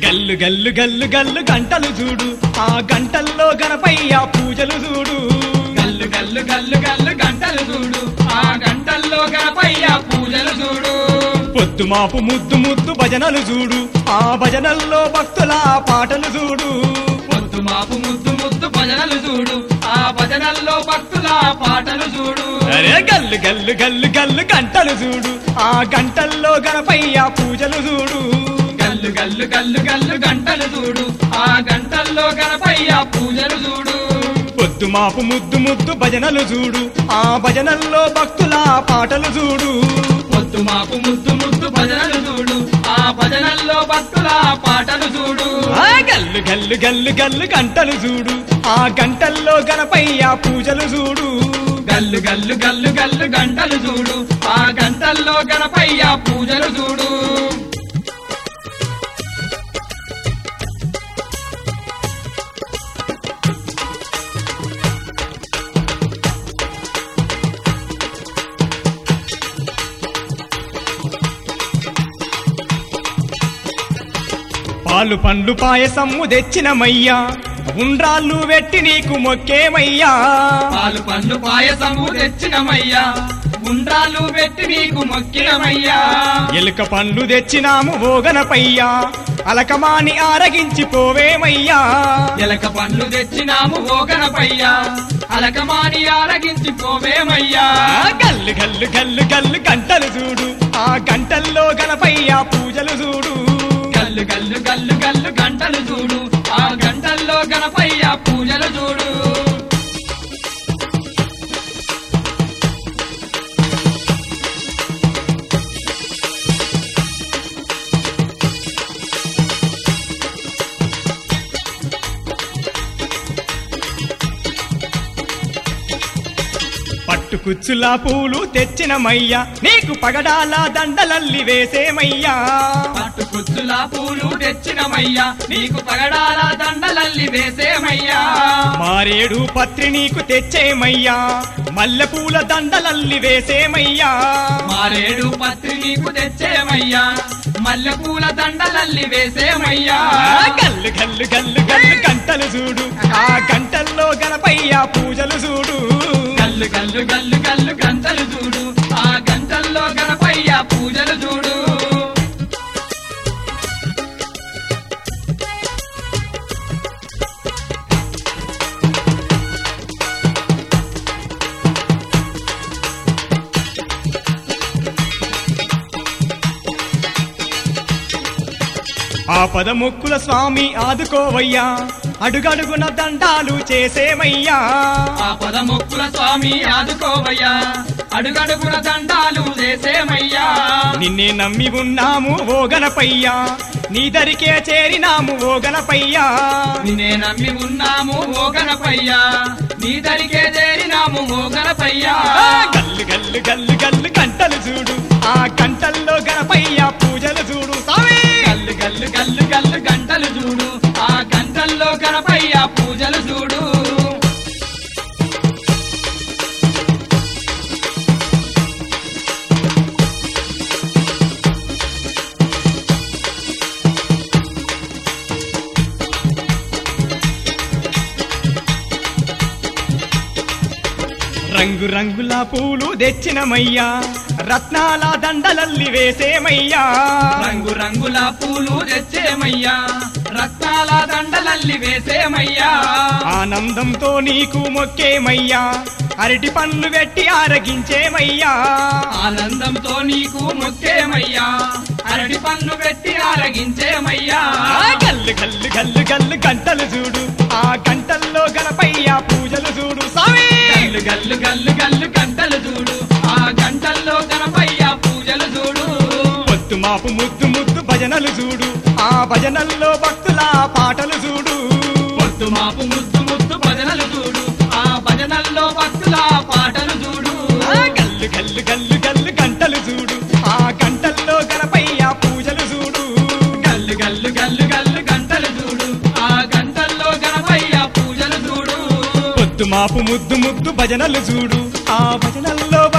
గల్లు గల్లు గల్లు గల్లు గంటలు చూడు ఆ గంటల్లో గణపయ్య పూజలు చూడు గల్లు గల్లు గల్లు గల్లు గంటలు చూడు ఆ గంటల్లో గణపయ్య పూజలు చూడు పొద్దు మాపు ముద్దు ముద్దు భజనలు చూడు ఆ భజనల్లో భక్తుల పాటలు చూడు పొద్దు మాపు ముద్దు ముద్దు భజనలు చూడు ఆ భజనల్లో భక్తుల పాటలు చూడు అరే గల్లు గల్లు గల్లు గల్లు గంటలు చూడు ఆ గంటల్లో గణపయ్య పూజలు చూడు గల్లు గల్లు గల్లు గల్లు గంటలు చూడు ఆ గంటల్లో గణపయ్య పూజలు చూడు పొద్దు మాపు ముద్దు ముద్దు భజనలు చూడు ఆ భజనల్లో భక్తుల పాటలు చూడు పొద్దు మాపు ముద్దు ముద్దు భజనలు చూడు ఆ భజనల్లో భక్తుల పాటలు చూడు ఆ గల్లు గల్లు గల్లు గల్లు గంటలు చూడు ఆ గంటల్లో గణపయ్య పూజలు చూడు గల్లు గల్లు గల్లు గల్లు గంటలు చూడు ఆ గంటల్లో గణపయ్య పూజలు చూడు పాలు పండ్లు పాయసమ్ము తెచ్చినమయ్యా ఉండ్రాళ్ళు వెట్టి నీకు మొక్కేమయ్యా పాలు పండ్లు పాయసము తెచ్చినమయ్యా ఉండ్రాలు పెట్టి నీకు మొక్కినమయ్యా ఎలుక పండ్లు తెచ్చినాము ఓగనపయ్యా అలకమాని ఆరగించి పోవేమయ్యా ఎలక పండ్లు తెచ్చినాము ఓ గణపయ్యా అలకమాని ఆరగించి పోవేమయ్యా ఆ గల్లు గల్లు గల్లు గల్లు గంటలు చూడు ఆ గంటల్లో గణపయ్య పూజలు చూడు గల్లు గల్లు గల్లు గల్లు గంటలు చూడు ఆ గంటల్లో గణపయ్య పూజలు చూడు పట్టుకుచ్చులా పూలు తెచ్చినమయ్యా నీకు పగడాల దండలల్లి వేసేమయ్యా పట్టు కుచ్చుల పూలు తెచ్చినమయ్యా నీకు పగడాల దండలల్లి వేసేమయ్యా మారేడు పత్రి నీకు తెచ్చేమయ్యా మల్లెపూల దండలల్లి వేసేమయ్యా మారేడు పత్రి నీకు తెచ్చేమయ్యా మల్లెపూల దండలల్లి వేసేమయ్యా ఆ గల్లు గల్లు గల్లు గల్లు గంటలు చూడు ఆ గంటల్లో గణపయ్య పూజలు చూడు గల్లు గల్లు గల్లు గల్లు గంటలు చూడు ఆ గంటల్లో గణపయ్య పూజలు చూడు ఆ పదముక్కుల స్వామి ఆదుకోవయ్యా అడుగడుగున దండాలు చేసేమయ్యా ఆ పదముక్కుల స్వామి ఆదుకోవయ్యా అడుగడుగున దండాలు వేసేమయ్యా నిన్నే నమ్మి ఉన్నాము ఓ గణపయ్యా నీ దరికే చేరినాము ఓ గణపయ్యా నిన్నే నమ్మి ఉన్నాము ఓ గణపయ్యా నీ దరికే చేరినాము ఓ గణపయ్యా ఆ గల్లు గల్లు గల్లు గల్లు గంటలు చూడు ఆ గంటల్లో గణపయ్య పూజలు చూడు స్వామి గల్లు గల్లు గల్లు గల్లు గంటలు చూడు ఆ గంటల్లో గణపయ్య పూజలు చూడు రంగు రంగుల పూలు తెచ్చినమయ్యా రత్నాల దండలల్లి వేసేమయ్యా రంగు రంగుల పూలు తెచ్చేమయ్యా రత్నాల దండలల్లి వేసేమయ్యా ఆనందంతో నీకు మొక్కేమయ్యా అరటి పండ్లు పెట్టి ఆరగించేమయ్యా ఆనందంతో నీకు మొక్కేమయ్యా అరటి పన్ను పెట్టి ఆరగించేమయ్యా ఆ గల్లు గల్లు గల్లు గల్లు గంటలు చూడు ఆ గంటల్లో గణపయ్య పూజలు చూడు స్వామి గల్లు గల్లు గల్లు గల్లు గంటలు చూడు ఆ గంటల్లో గణపయ్య పూజలు చూడు పొద్దు మాపు ముద్దు ముద్దు భజనలు చూడు ఆ భజనల్లో భక్తుల పాటలు చూడు పొద్దు మాపు ముద్దు ముద్దు భజనలు చూడు ఆ భజనల్లో భక్తుల పాటలు చూడు ఆ గల్లు గల్లు గల్లు గల్లు గంటలు చూడు ఆ గంటల్లో గణపయ్య పూజలు చూడు గల్లు గల్లు గల్లు గల్లు గంటలు చూడు ఆ గంటల్లో గణపయ్య పూజలు చూడు పొద్దు మాపు ముద్దు ముద్దు భజనలు చూడు ఆ భజనల్లో